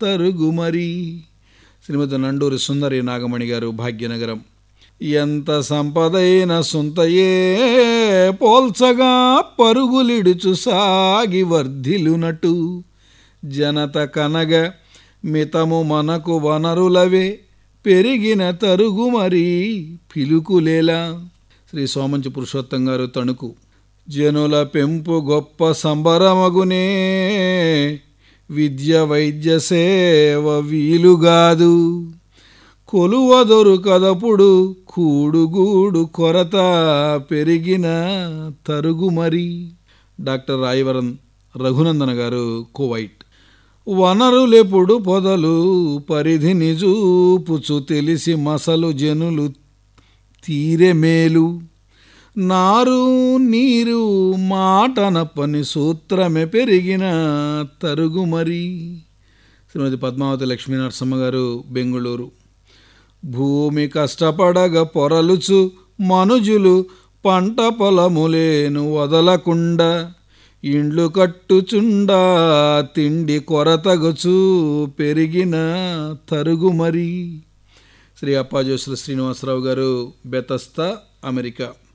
తరుగుమరి శ్రీమతి నండూరి సుందరి నాగమణి గారు భాగ్యనగరం ఎంత సంపదైన సుంతయే పోల్చగా పరుగులిడుచు సాగి వర్ధిలునటు జనత కనగ మితము మనకు వనరులవే పెరిగిన తరుగు మరి పిలుకులేలా శ్రీ సోమంచి పురుషోత్తం గారు తణుకు జనుల పెంపు గొప్ప సంబరమగునే విద్య వైద్య సేవ వీలుగాదు కొలువ దొరుకదపుడు కూడుగూడు కొరత పెరిగిన తరుగు మరి డాక్టర్ రాయవరన్ రఘునందన గారు కువైట్ వనరులెప్పుడు పొదలు పరిధిని చూపుచు తెలిసి మసలు జనులు తీరె మేలు నారు నీరు మాటనప్పని సూత్రమే పెరిగిన తరుగు మరి శ్రీమతి పద్మావతి లక్ష్మీ నరసమ్మ గారు బెంగుళూరు భూమి కష్టపడగ పొరలుచు మనుజులు పంట పొలములేను వదలకుండా ఇండ్లు కట్టుచుండా తిండి కొరతగచు పెరిగిన తరుగు మరి శ్రీ అప్పాజోసుల శ్రీనివాసరావు గారు బెతస్తా అమెరికా